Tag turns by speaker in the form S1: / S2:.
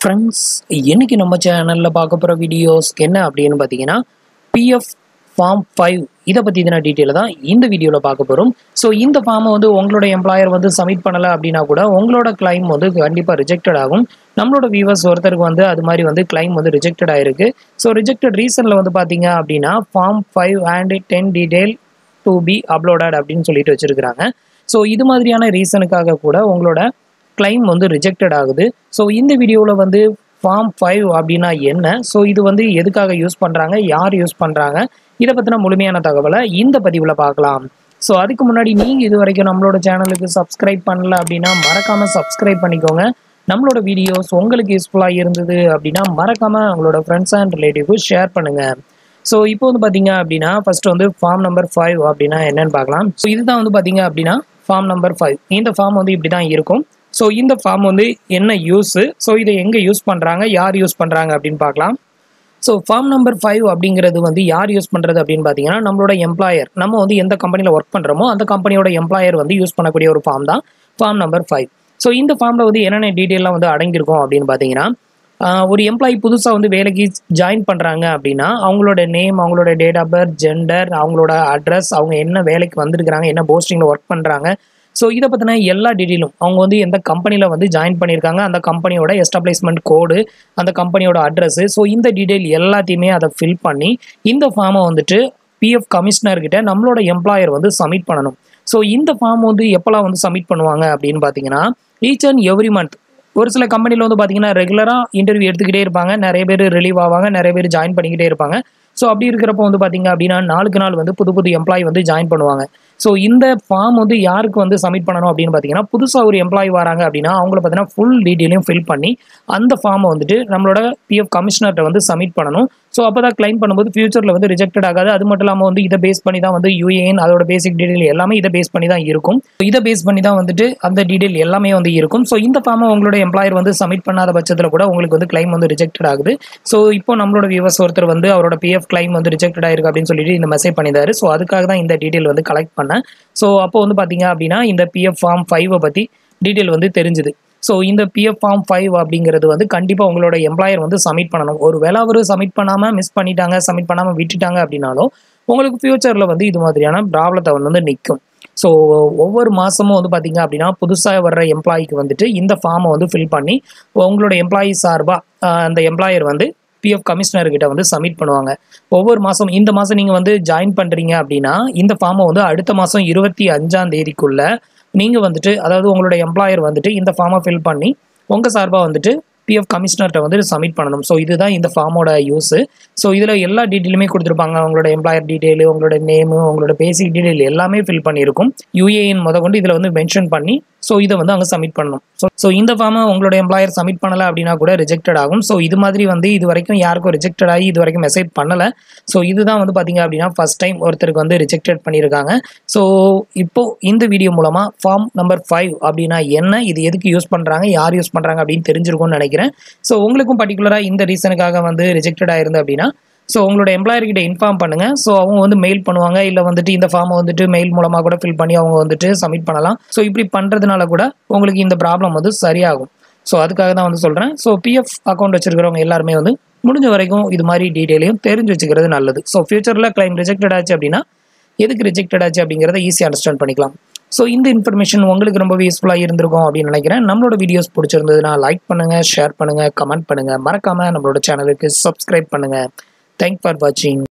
S1: friends இன்னைக்கு நம்ம சேனலில் பார்க்க போகிற வீடியோஸ் என்ன அப்படின்னு பார்த்தீங்கன்னா பிஎஃப் ஃபார்ம் ஃபைவ் இதை பற்றி தான் டீட்டெயில் தான் இந்த வீடியோவில் பார்க்க போகிறோம் ஸோ இந்த ஃபார்மை வந்து உங்களோட எம்ப்ளாயர் வந்து சப்மிட் பண்ணலை அப்படின்னா கூட உங்களோட கிளைம் வந்து கண்டிப்பாக ரிஜெக்டட் ஆகும் நம்மளோட வியூவர்ஸ் ஒருத்தருக்கு வந்து அது மாதிரி வந்து கிளைம் வந்து ரிஜெக்டட் ஆயிருக்கு ஸோ ரிஜெக்டட் ரீசனில் வந்து பார்த்தீங்க அப்படின்னா form five and ten detail to be uploaded அப்படின்னு சொல்லிட்டு வச்சுருக்கிறாங்க ஸோ இது மாதிரியான ரீசனுக்காக கூட உங்களோட கிளைம் வந்து ரிஜெக்டட் ஆகுது ஸோ இந்த வீடியோவில் வந்து ஃபார்ம் ஃபைவ் அப்படின்னா என்ன ஸோ இது வந்து எதுக்காக யூஸ் பண்ணுறாங்க யார் யூஸ் பண்ணுறாங்க இதை பற்றின முழுமையான தகவலை இந்த பதிவில் பார்க்கலாம் ஸோ அதுக்கு முன்னாடி நீங்கள் இது வரைக்கும் நம்மளோட சேனலுக்கு சப்ஸ்கிரைப் பண்ணல அப்படின்னா மறக்காமல் சப்ஸ்கிரைப் பண்ணிக்கோங்க நம்மளோட வீடியோஸ் உங்களுக்கு யூஸ்ஃபுல்லாக இருந்தது அப்படின்னா மறக்காமல் உங்களோட ஃப்ரெண்ட்ஸ் அண்ட் ரிலேட்டிவ்க்கு ஷேர் பண்ணுங்கள் ஸோ இப்போ வந்து பார்த்தீங்க அப்படின்னா ஃபர்ஸ்ட் வந்து ஃபார்ம் நம்பர் ஃபைவ் அப்படின்னா என்னன்னு பார்க்கலாம் ஸோ இதுதான் வந்து பார்த்தீங்க அப்படின்னா ஃபார்ம் நம்பர் ஃபைவ் இந்த ஃபார்ம் வந்து இப்படி தான் இருக்கும் ஸோ இந்த ஃபார்ம் வந்து என்ன யூஸு ஸோ இதை எங்கே யூஸ் பண்ணுறாங்க யார் யூஸ் பண்ணுறாங்க அப்படின்னு பார்க்கலாம் ஸோ ஃபார்ம் நம்பர் ஃபைவ் அப்படிங்கிறது வந்து யார் யூஸ் பண்ணுறது அப்படின்னு பார்த்தீங்கன்னா நம்மளோட எம்ப்ளாயர் நம்ம வந்து எந்த கம்பெனியில் ஒர்க் பண்ணுறோமோ அந்த கம்பெனியோட எம்ப்ளாயர் வந்து யூஸ் பண்ணக்கூடிய ஒரு ஃபார்ம் தான் ஃபார்ம் நம்பர் ஃபைவ் ஸோ இந்த ஃபார்மில் வந்து என்னென்ன டீட்டெயிலாம் வந்து அடங்கியிருக்கும் அப்படின்னு பார்த்தீங்கன்னா ஆஹ் ஒரு எம்ப்ளாயி புதுசாக வந்து வேலைக்கு ஜாயின் பண்ணுறாங்க அப்படின்னா அவங்களோட நேம் அவங்களோட டேட் ஆஃப் பர்த் ஜெண்டர் அவங்களோட அட்ரஸ் அவங்க என்ன வேலைக்கு வந்திருக்கிறாங்க என்ன போஸ்டிங்கில் ஒர்க் பண்ணுறாங்க ஸோ இதை பற்றின எல்லா டீட்டெயிலும் அவங்க வந்து எந்த கம்பெனியில் வந்து ஜாயின் பண்ணியிருக்காங்க அந்த கம்பெனியோட எஸ்டாப்ளிஷ்மெண்ட் கோடு அந்த கம்பெனியோட அட்ரஸ் ஸோ இந்த டீட்டெயில் எல்லாத்தையுமே அதை ஃபில் பண்ணி இந்த ஃபார்மை வந்துட்டு பிஎஃப் கமிஷனர்கிட்ட நம்மளோட எம்ப்ளாயர் வந்து சப்மிட் பண்ணணும் ஸோ இந்த ஃபார்ம் வந்து எப்போல்லாம் வந்து சப்மிட் பண்ணுவாங்க அப்படின்னு பார்த்தீங்கன்னா ஈச் அண்ட் எவ்ரி மந்த் ஒரு சில கம்பெனியில் வந்து பார்த்தீங்கன்னா ரெகுலராக இன்டர்வியூ எடுத்துக்கிட்டே இருப்பாங்க நிறைய பேர் ரிலீவ் ஆவாங்க நிறைய பேர் ஜாயின் பண்ணிக்கிட்டே இருப்பாங்க ஸோ அப்படி இருக்கிறப்போ வந்து பார்த்தீங்க அப்படின்னா நாளுக்கு நாள் வந்து புது புது எம்ப்ளாயி வந்து ஜாயின் பண்ணுவாங்க ஸோ இந்த ஃபார்ம் வந்து யாருக்கு வந்து சப்மிட் பண்ணணும் அப்படின்னு பார்த்தீங்கன்னா புதுசாக ஒரு எம்ப்ளாயி வராங்க அப்படின்னா அவங்கள பார்த்தீங்கன்னா ஃபுல் டீட்டெயிலையும் ஃபில் பண்ணி அந்த ஃபார்மை வந்துட்டு நம்மளோட பிஎஃப் கமிஷனர்கிட்ட வந்து சப்மிட் பண்ணணும் ஸோ அப்போ தான் கிளைம் பண்ணும்போது ஃபியூச்சரில் வந்து ரிஜெக்டட் ஆகாது அது மட்டும் இல்லாமல் வந்து இதை பேஸ் பண்ணி தான் வந்து யூஏஎன் அதோட பேசிக் டீடைல் எல்லாமே இதை பேஸ் பண்ணி தான் இருக்கும் இதை பேஸ் பண்ணி தான் வந்துட்டு அந்த டீடைல் எல்லாமே வந்து இருக்கும் ஸோ இந்த ஃபார்மை உங்களோட எம்ப்ளாயர் வந்து சப்மிட் பண்ணாத பட்சத்தில் கூட உங்களுக்கு வந்து கிளைம் வந்து ரிஜெக்டட் ஆகுது ஸோ இப்போ நம்மளோட வியூவர்ஸ் ஒருத்தர் வந்து அவரோட பிஎஃப் கிளைம் வந்து ரிஜெக்டட் ஆயிருக்கு அப்படின்னு சொல்லிட்டு இந்த மெசேஜ் பண்ணியிருந்தாரு ஸோ அதுக்காக தான் இந்த டீடைல் வந்து கலெக்ட் பண்ணேன் ஸோ அப்போ வந்து பார்த்தீங்க அப்படின்னா இந்த பிஎஃப் ஃபார்ம் ஃபைவை பற்றி டீட்டெயில் வந்து தெரிஞ்சுது ஸோ இந்த பிஎஃப் ஃபார்ம் ஃபைவ் அப்படிங்கிறது வந்து கண்டிப்பாக உங்களோட எம்ப்ளாயர் வந்து சப்மிட் பண்ணணும் ஒரு வேளை அவர் சப்மிட் பண்ணாமல் மிஸ் பண்ணிட்டாங்க சப்மிட் பண்ணாமல் விட்டுட்டாங்க அப்படின்னாலும் உங்களுக்கு ஃப்யூச்சரில் வந்து இது மாதிரியான ப்ராப்ளத்தை வந்து நிற்கும் ஸோ ஒவ்வொரு மாதமும் வந்து பார்த்தீங்க அப்படின்னா புதுசாக வர்ற எம்ப்ளாய்க்கு வந்துட்டு இந்த ஃபார்மை வந்து ஃபில் பண்ணி உங்களோட எம்ப்ளாயி சார்பாக அந்த எம்ப்ளாயர் வந்து பிஎஃப் கமிஷனர்கிட்ட வந்து சப்மிட் பண்ணுவாங்க ஒவ்வொரு மாதம் இந்த மாதம் நீங்கள் வந்து ஜாயின் பண்ணுறீங்க அப்படின்னா இந்த ஃபார்மை வந்து அடுத்த மாதம் இருபத்தி அஞ்சாம் தேதிக்குள்ள நீங்கள் வந்துட்டு அதாவது உங்களோட எம்ப்ளாயர் வந்துட்டு இந்த ஃபார்மை ஃபில் பண்ணி உங்கள் சார்பாக வந்துட்டு பிஎஃப் கமிஷனர்கிட்ட வந்து சப்மிட் பண்ணணும் ஸோ இதுதான் இந்த ஃபார்மோட யூஸு ஸோ இதில் எல்லா டீட்டெயிலுமே கொடுத்துருப்பாங்க உங்களோட எம்ப்ளாயர் டீட்டெயில் உங்களோட நேமு உங்களோட பேசிக் டீட்டெயில் எல்லாமே ஃபில் பண்ணியிருக்கும் யூஏஎன் முத கொண்டு இதில் வந்து மென்ஷன் பண்ணி ஸோ இதை வந்து அங்கே சப்மிட் பண்ணணும் ஸோ ஸோ இந்த ஃபார்மை உங்களோட எம்ப்ளாயர் சப்மிட் பண்ணலை அப்படின்னா கூட ரிஜெக்டட் ஆகும் ஸோ இது மாதிரி வந்து இது வரைக்கும் யாருக்கும் ரிஜெக்டட் ஆகி இது வரைக்கும் மெசேஜ் பண்ணலை ஸோ இதுதான் வந்து பார்த்தீங்க அப்படின்னா ஃபர்ஸ்ட் டைம் ஒருத்தருக்கு வந்து ரிஜெக்டட் பண்ணியிருக்காங்க ஸோ இப்போ இந்த வீடியோ மூலமாக ஃபார்ம் நம்பர் ஃபைவ் அப்படின்னா என்ன இது எதுக்கு யூஸ் பண்ணுறாங்க யார் யூஸ் பண்ணுறாங்க அப்படின்னு தெரிஞ்சிருக்கும்னு நினைக்கிறேன் ஸோ உங்களுக்கும் பர்டிகுலராக இந்த ரீசனுக்காக வந்து ரிஜெக்டட் ஆயிருந்து அப்படின்னா ஸோ உங்களோட எம்ப்ளாயர்கிட்ட இன்ஃபார்ம் பண்ணுங்கள் ஸோ அவங்க வந்து மெயில் பண்ணுவாங்க இல்லை வந்துட்டு இந்த ஃபார்மை வந்துட்டு மெயில் மூலமாக கூட ஃபில் பண்ணி அவங்க வந்துட்டு சப்மிட் பண்ணலாம் ஸோ இப்படி பண்ணுறதுனால கூட உங்களுக்கு இந்த ப்ராப்ளம் வந்து சரியாகும் ஸோ அதுக்காக தான் வந்து சொல்கிறேன் ஸோ பிஎஃப் அக்கௌண்ட் வச்சிருக்கிறவங்க எல்லாருமே வந்து முடிஞ்ச வரைக்கும் இது மாதிரி டீட்டெயிலையும் தெரிஞ்சு வச்சுக்கிறது நல்லது ஸோ ஃபியூச்சரில் கிளைம் ரிஜெக்டட் ஆச்சு அப்படின்னா எதுக்கு ரிஜெக்டட் ஆச்சு அப்படிங்கிறத ஈஸியாக அண்டர்ஸ்டாண்ட் பண்ணிக்கலாம் ஸோ இந்த இன்ஃபர்மேஷன் உங்களுக்கு ரொம்ப யூஸ்ஃபுல்லாக இருந்திருக்கும் அப்படின்னு நினைக்கிறேன் நம்மளோட வீடியோஸ் பிடிச்சிருந்ததுன்னா லைக் பண்ணுங்கள் ஷேர் பண்ணுங்கள் கமெண்ட் பண்ணுங்கள் மறக்காமல் நம்மளோட சேனலுக்கு சப்ஸ்கிரைப் பண்ணுங்கள் தேங்க் ஃபார் வாட்சிங்